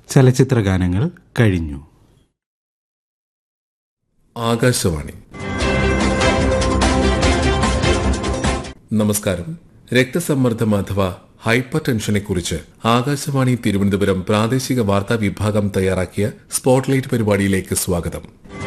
ചലച്ചിത്ര ഗാനങ്ങൾ കഴിഞ്ഞു ആകാശവാണി നമസ്കാരം രക്തസമ്മർദ്ദം അഥവാ ഹൈപ്പർ ടെൻഷനെ കുറിച്ച് ആകാശവാണി തിരുവനന്തപുരം പ്രാദേശിക വാർത്താ വിഭാഗം തയ്യാറാക്കിയ സ്പോട്ട്ലൈറ്റ് പരിപാടിയിലേക്ക് സ്വാഗതം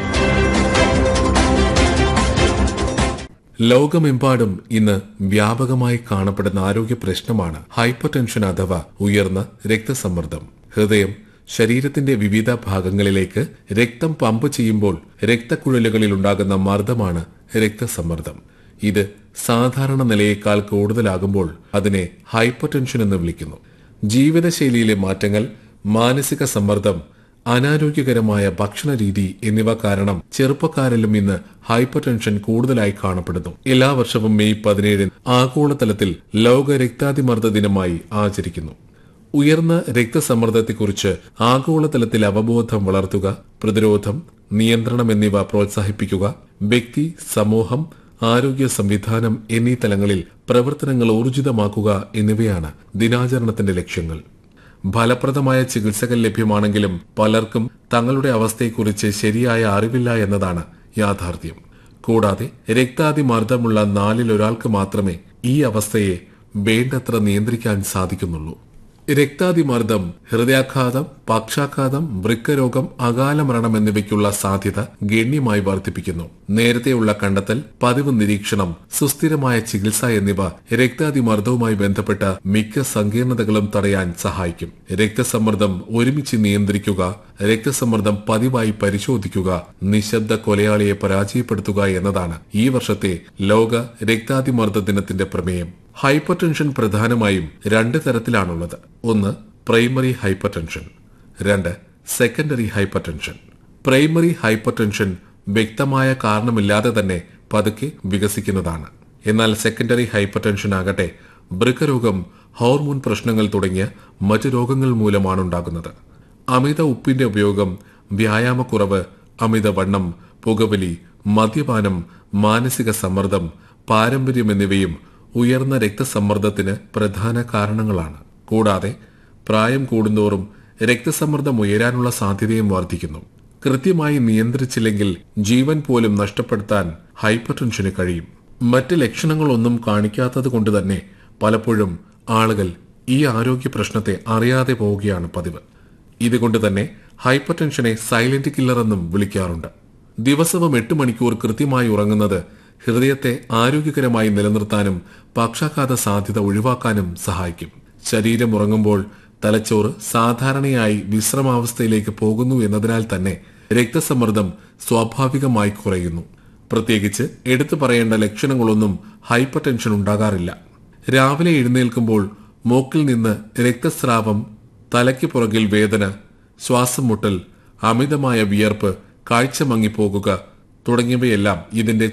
ലോകമെമ്പാടും ഇന്ന് വ്യാപകമായി കാണപ്പെടുന്ന ആരോഗ്യ പ്രശ്നമാണ് ഹൈപ്പർ ടെൻഷൻ അഥവാ ഉയർന്ന രക്തസമ്മർദ്ദം ഹൃദയം ശരീരത്തിന്റെ വിവിധ ഭാഗങ്ങളിലേക്ക് രക്തം പമ്പ് ചെയ്യുമ്പോൾ രക്തക്കുഴലുകളിൽ ഉണ്ടാകുന്ന മർദ്ദമാണ് രക്തസമ്മർദ്ദം ഇത് സാധാരണ നിലയേക്കാൾ കൂടുതലാകുമ്പോൾ അതിനെ ഹൈപ്പർ ടെൻഷൻ എന്ന് വിളിക്കുന്നു ജീവിതശൈലിയിലെ മാറ്റങ്ങൾ മാനസിക സമ്മർദ്ദം അനാരോഗ്യകരമായ ഭക്ഷണരീതി എന്നിവ കാരണം ചെറുപ്പക്കാരിലും ഇന്ന് ഹൈപ്പർ ടെൻഷൻ കൂടുതലായി കാണപ്പെടുന്നു എല്ലാ വർഷവും മെയ് പതിനേഴിന് ആഗോളതലത്തിൽ ലോക രക്താതിമർദ്ദ ദിനമായി ആചരിക്കുന്നു ഉയർന്ന രക്തസമ്മർദ്ദത്തെക്കുറിച്ച് ആഗോളതലത്തിൽ അവബോധം വളർത്തുക പ്രതിരോധം നിയന്ത്രണം എന്നിവ പ്രോത്സാഹിപ്പിക്കുക വ്യക്തി സമൂഹം ആരോഗ്യ സംവിധാനം എന്നീ തലങ്ങളിൽ പ്രവർത്തനങ്ങൾ ഊർജിതമാക്കുക എന്നിവയാണ് ദിനാചരണത്തിന്റെ ലക്ഷ്യങ്ങൾ ഫലപ്രദമായ ചികിത്സകൾ ലഭ്യമാണെങ്കിലും പലർക്കും തങ്ങളുടെ അവസ്ഥയെക്കുറിച്ച് ശരിയായ അറിവില്ല എന്നതാണ് യാഥാർത്ഥ്യം കൂടാതെ രക്താതിമർദ്ദമുള്ള നാലിൽ ഒരാൾക്ക് മാത്രമേ ഈ അവസ്ഥയെ വേണ്ടത്ര നിയന്ത്രിക്കാൻ സാധിക്കുന്നുള്ളൂ രക്താതിമർദ്ദം ഹൃദയാഘാതം പക്ഷാഘാതം വൃക്കരോഗം അകാല മരണം എന്നിവയ്ക്കുള്ള സാധ്യത ഗണ്യമായി വർദ്ധിപ്പിക്കുന്നു നേരത്തെയുള്ള കണ്ടെത്തൽ പതിവ് നിരീക്ഷണം സുസ്ഥിരമായ ചികിത്സ എന്നിവ രക്താതിമർദ്ദവുമായി ബന്ധപ്പെട്ട മിക്ക സങ്കീർണതകളും തടയാൻ സഹായിക്കും രക്തസമ്മർദ്ദം ഒരുമിച്ച് നിയന്ത്രിക്കുക രക്തസമ്മർദ്ദം പതിവായി പരിശോധിക്കുക നിശബ്ദ കൊലയാളിയെ പരാജയപ്പെടുത്തുക എന്നതാണ് ഈ വർഷത്തെ ലോക രക്താതിമർദ്ദ ദിനത്തിന്റെ പ്രമേയം ഹൈപ്പർ ടെൻഷൻ പ്രധാനമായും രണ്ട് തരത്തിലാണുള്ളത് ഒന്ന് പ്രൈമറി ഹൈപ്പർ ടെൻഷൻ രണ്ട് secondary hypertension primary hypertension വ്യക്തമായ കാരണമില്ലാതെ തന്നെ പതുക്കെ വികസിക്കുന്നതാണ് എന്നാൽ സെക്കൻഡറി ഹൈപ്പർ ടെൻഷൻ ആകട്ടെ വൃക്കരോഗം ഹോർമോൺ പ്രശ്നങ്ങൾ തുടങ്ങിയ മറ്റു രോഗങ്ങൾ മൂലമാണ് ഉണ്ടാകുന്നത് അമിത ഉപ്പിന്റെ ഉപയോഗം വ്യായാമക്കുറവ് അമിതവണ്ണം പുകവലി മദ്യപാനം മാനസിക സമ്മർദ്ദം പാരമ്പര്യം എന്നിവയും ഉയർന്ന രക്തസമ്മർദ്ദത്തിന് പ്രധാന കാരണങ്ങളാണ് കൂടാതെ പ്രായം കൂടുന്തോറും രക്തസമ്മർദ്ദം ഉയരാനുള്ള സാധ്യതയും വർദ്ധിക്കുന്നു കൃത്യമായി നിയന്ത്രിച്ചില്ലെങ്കിൽ ജീവൻ പോലും നഷ്ടപ്പെടുത്താൻ ഹൈപ്പർ ടെൻഷന് കഴിയും മറ്റ് ലക്ഷണങ്ങളൊന്നും കാണിക്കാത്തത് കൊണ്ട് തന്നെ പലപ്പോഴും ആളുകൾ ഈ ആരോഗ്യ പ്രശ്നത്തെ അറിയാതെ പോവുകയാണ് പതിവ് ഇതുകൊണ്ട് തന്നെ ഹൈപ്പർ ടെൻഷനെ സൈലന്റ് കില്ലർ എന്നും വിളിക്കാറുണ്ട് ദിവസവും എട്ട് മണിക്കൂർ കൃത്യമായി ഉറങ്ങുന്നത് ഹൃദയത്തെ ആരോഗ്യകരമായി നിലനിർത്താനും പക്ഷാഘാത സാധ്യത ഒഴിവാക്കാനും സഹായിക്കും ശരീരം ഉറങ്ങുമ്പോൾ തലച്ചോറ് സാധാരണയായി വിശ്രമാവസ്ഥയിലേക്ക് പോകുന്നു എന്നതിനാൽ തന്നെ രക്തസമ്മർദ്ദം സ്വാഭാവികമായി കുറയുന്നു പ്രത്യേകിച്ച് എടുത്തു പറയേണ്ട ലക്ഷണങ്ങളൊന്നും ഹൈപ്പർ ടെൻഷൻ ഉണ്ടാകാറില്ല രാവിലെ എഴുന്നേൽക്കുമ്പോൾ മൂക്കിൽ നിന്ന് രക്തസ്രാവം തലയ്ക്ക് പുറകിൽ വേദന ശ്വാസം മുട്ടൽ അമിതമായ വിയർപ്പ് കാഴ്ച മങ്ങിപ്പോകുക തുടങ്ങിയവയെല്ലാം ഇതിന്റെ